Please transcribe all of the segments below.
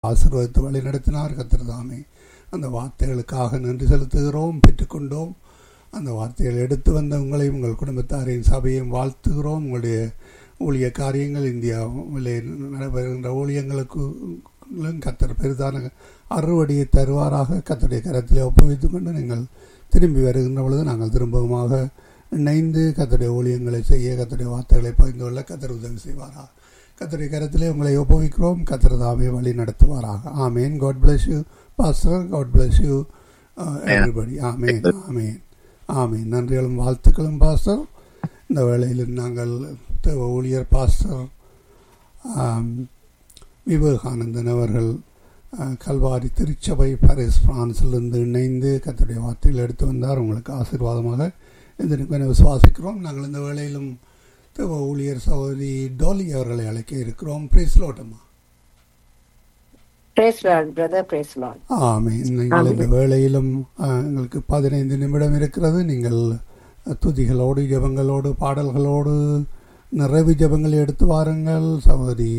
ஆசீர்வதித்து வழி நடத்தினார் கத்திரதாமே அந்த வார்த்தைகளுக்காக நன்றி செலுத்துகிறோம் பெற்றுக்கொண்டோம் அந்த வார்த்தைகளை எடுத்து வந்த உங்களையும் உங்கள் குடும்பத்தாரையும் சபையும் வாழ்த்துகிறோம் உங்களுடைய ஊழிய காரியங்கள் இந்தியாவிலே நடைபெறுகின்ற ஊழியங்களுக்கு கத்தர் பெரிதான அறுவடையை தருவாராக கத்தருடைய கரத்திலே ஒப்புவித்துக் கொண்டு நீங்கள் திரும்பி வருகின்ற பொழுது நாங்கள் திரும்பவுமாக இணைந்து கத்தருடைய ஊழியங்களை செய்ய கத்தருடைய வார்த்தைகளை பகிர்ந்து கொள்ள கத்தர் உதவி செய்வாராக கத்தருடைய கரத்திலே உங்களை ஒப்புவிக்கிறோம் கத்தர் தாமே வழி நடத்துவாராக ஆமேன் God bless you pastor God bless you everybody ஆமேன் ஆமேன் ஆமேன் நன்றிகளும் வாழ்த்துக்களும் பாஸ்டர் இந்த வேளையில் நாங்கள் தேவ ஊழியர் பாஸ்டர் விவேகானந்தன் அவர்கள் கல்வாரி திருச்சபை பாரிஸ் பிரான்சிலிருந்து இணைந்து கத்தருடைய வார்த்தைகள் எடுத்து வந்தார் உங்களுக்கு ஆசீர்வாதமாக இதற்கு விசுவாசிக்கிறோம் நாங்கள் இந்த வேளையிலும் தேவ ஊழியர் சகோதரி டோலி அவர்களை அழைக்க இருக்கிறோம் பிரேஸ்லோட்டமா ஆமே நீங்கள் இந்த வேளையிலும் எங்களுக்கு பதினைந்து நிமிடம் இருக்கிறது நீங்கள் துதிகளோடு ஜபங்களோடு பாடல்களோடு நிறைவு ஜபங்களை எடுத்து வாருங்கள் சகோதரி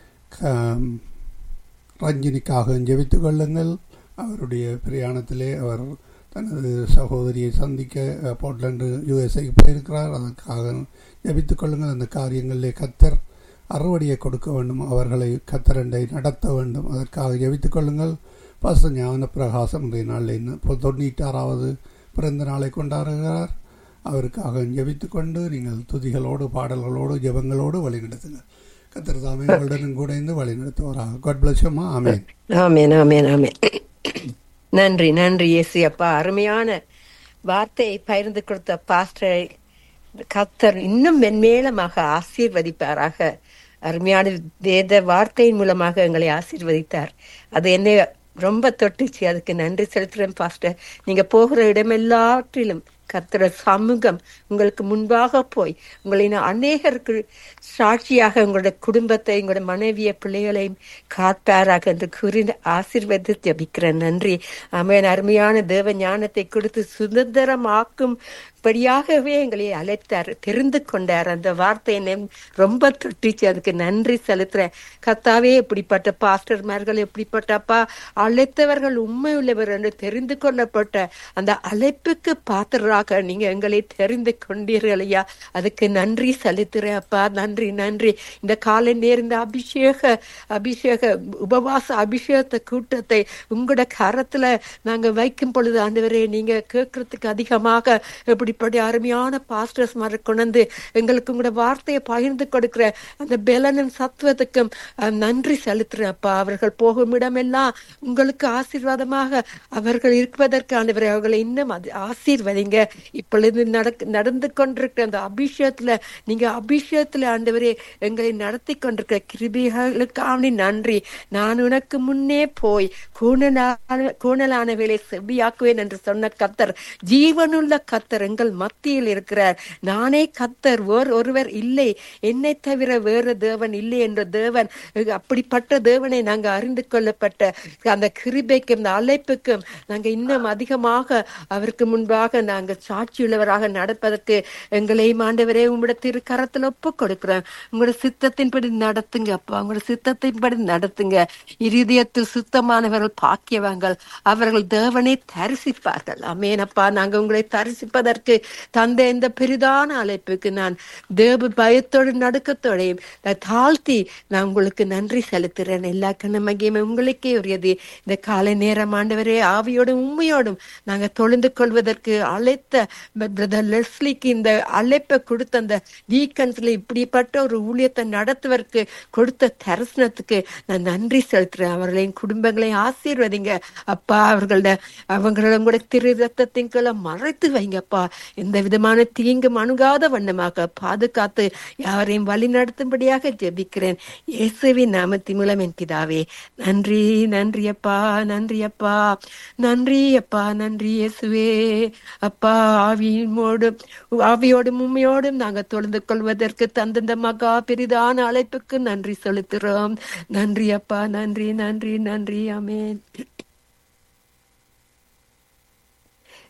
ரஞ்சினிக்காக ஜெபித்து கொள்ளுங்கள் அவருடைய பிரயாணத்திலே அவர் தனது சகோதரியை சந்திக்க போர்ட்லாண்டு யுஎஸ்ஐக்கு போயிருக்கிறார் அதற்காக ஜபித்துக் கொள்ளுங்கள் அந்த காரியங்களிலே கத்தர் அறுவடையை கொடுக்க வேண்டும் அவர்களை கத்தரண்டை நடத்த வேண்டும் அதற்காக ஜபித்துக் கொள்ளுங்கள் பச ஞான பிரகாசம் இன்றைய நாளில் இன்னும் தொண்ணூற்றாறாவது பிறந்த நாளை கொண்டாடுகிறார் அவருக்காக ஜபித்து கொண்டு நீங்கள் துதிகளோடு பாடல்களோடு ஜபங்களோடு வழி நடத்துங்கள் கத்தர் தாமே உங்களுடன் கூட இருந்து வழி நடத்துவாராக காட் பிளஸ்மா ஆமேன் ஆமேன் ஆமேன் ஆமேன் நன்றி நன்றி இயேசு அப்பா அருமையான வார்த்தையை பகிர்ந்து கொடுத்த பாஸ்டரை கத்தர் இன்னும் மென்மேலமாக ஆசீர்வதிப்பாராக அருமையான வேத வார்த்தையின் மூலமாக எங்களை ஆசீர்வதித்தார் அது என்னை ரொம்ப தொட்டுச்சு அதுக்கு நன்றி செலுத்துறேன் பாஸ்டர் நீங்க போகிற இடமெல்லாற்றிலும் கர்த்தர சமூகம் உங்களுக்கு முன்பாக போய் உங்களை அநேகருக்கு சாட்சியாக உங்களோட குடும்பத்தை உங்களோட மனைவிய பிள்ளைகளையும் காப்பாராக என்று கூறி ஆசீர்வதி ஜபிக்கிறேன் நன்றி அமேன் அருமையான தேவ ஞானத்தை கொடுத்து சுதந்திரமாக்கும் படியாகவே எங்களை அழைத்தார் தெரிந்து கொண்டார் அந்த வார்த்தை என்னை ரொம்ப தொட்டிச்சு அதுக்கு நன்றி செலுத்துறேன் கத்தாவே இப்படிப்பட்ட பாஸ்டர்மார்கள் எப்படிப்பட்டப்பா அழைத்தவர்கள் உண்மை உள்ளவர் என்று தெரிந்து கொள்ளப்பட்ட அந்த அழைப்புக்கு பாத்திராக நீங்க எங்களை தெரிந்து கொண்டீர்கள் ஐயா அதுக்கு நன்றி செலுத்துறேன் அப்பா நன்றி நன்றி இந்த காலை நேர்ந்த அபிஷேக அபிஷேக உபவாச அபிஷேகத்தை கூட்டத்தை உங்களோட கரத்துல நாங்க வைக்கும் பொழுது ஆண்டவரே நீங்க கேட்கறதுக்கு அதிகமாக எப்படி இப்படி அருமையான பாஸ்டர்ஸ் மாதிரி கொண்டு எங்களுக்கு உங்களோட வார்த்தையை பகிர்ந்து கொடுக்கிற அந்த பெலனும் சத்துவத்துக்கும் நன்றி செலுத்துறேன் அப்பா அவர்கள் போகும் இடமெல்லாம் உங்களுக்கு ஆசீர்வாதமாக அவர்கள் இருப்பதற்கு ஆண்டவரை அவர்களை இன்னும் அது ஆசீர்வதிங்க இப்பொழுது நடக்க நடந்து கொண்டிருக்கிற அந்த அபிஷேகத்துல நீங்க அபிஷேகத்துல ஆண்டவரே எங்களை நடத்தி கொண்டிருக்கிற கிருபிகளுக்காக நன்றி நான் உனக்கு முன்னே போய் கூணலான கூணலான வேலை செவ்வியாக்குவேன் என்று சொன்ன கத்தர் ஜீவனுள்ள கத்தர் எங்கள் மத்தியில் இருக்கிறார் நானே கத்தர் வேறு ஒருவர் இல்லை என்னை தவிர வேறு தேவன் இல்லை என்ற தேவன் அப்படிப்பட்ட தேவனை நாங்க அறிந்து கொள்ளப்பட்ட அந்த கிருபைக்கும் அந்த அழைப்புக்கும் நாங்க இன்னும் அதிகமாக அவருக்கு முன்பாக நாங்க சாட்சியுள்ளவராக நடப்பதற்கு எங்களை ஆண்டவரே உங்களோட திருக்கரத்தில் ஒப்பு கொடுக்கிறோம் உங்களோட சித்தத்தின்படி நடத்துங்க அப்பா உங்களோட சித்தத்தின்படி நடத்துங்க இருதயத்தில் சுத்தமானவர்கள் பாக்கியவங்கள் அவர்கள் தேவனை தரிசிப்பார்கள் அமேனப்பா நாங்க உங்களை தரிசிப்பதற்கு தந்த இந்த பெரிதான அழைப்புக்கு நான் தேவ பயத்தோடு நடுக்கத்தோடையும் தாழ்த்தி நான் உங்களுக்கு நன்றி செலுத்துறேன் எல்லா கண்ணமகியுமே உங்களுக்கே உரியது இந்த காலை நேரம் ஆண்டவரே ஆவியோடும் உண்மையோடும் நாங்க தொழுந்து கொள்வதற்கு அழைத்த பிரதர் லெஸ்லிக்கு இந்த அழைப்பை கொடுத்த அந்த வீக்கன்ஸ்ல இப்படிப்பட்ட ஒரு ஊழியத்தை நடத்துவதற்கு கொடுத்த தரிசனத்துக்கு நான் நன்றி செலுத்துறேன் அவர்களையும் குடும்பங்களையும் ஆசீர்வதிங்க அப்பா அவர்களோட அவங்களோட கூட திரு ரத்தத்தின் கீழே மறைத்து வைங்கப்பா எந்த விதமான தீங்கும் அணுகாத வண்ணமாக பாதுகாத்து யாரையும் வழி நடத்தும்படியாக ஜெபிக்கிறேன் இயேசுவின் நாமத்தின் மூலம் என் பிதாவே நன்றி நன்றி அப்பா நன்றி அப்பா நன்றி அப்பா நன்றி இயேசுவே அப்பா ஆவியோடும் ஆவியோடும் உண்மையோடும் நாங்க தொழுந்து கொள்வதற்கு தந்தந்த மகா பெரிதான அழைப்புக்கு நன்றி செலுத்துறோம் நன்றி அப்பா நன்றி நன்றி நன்றி அமேன்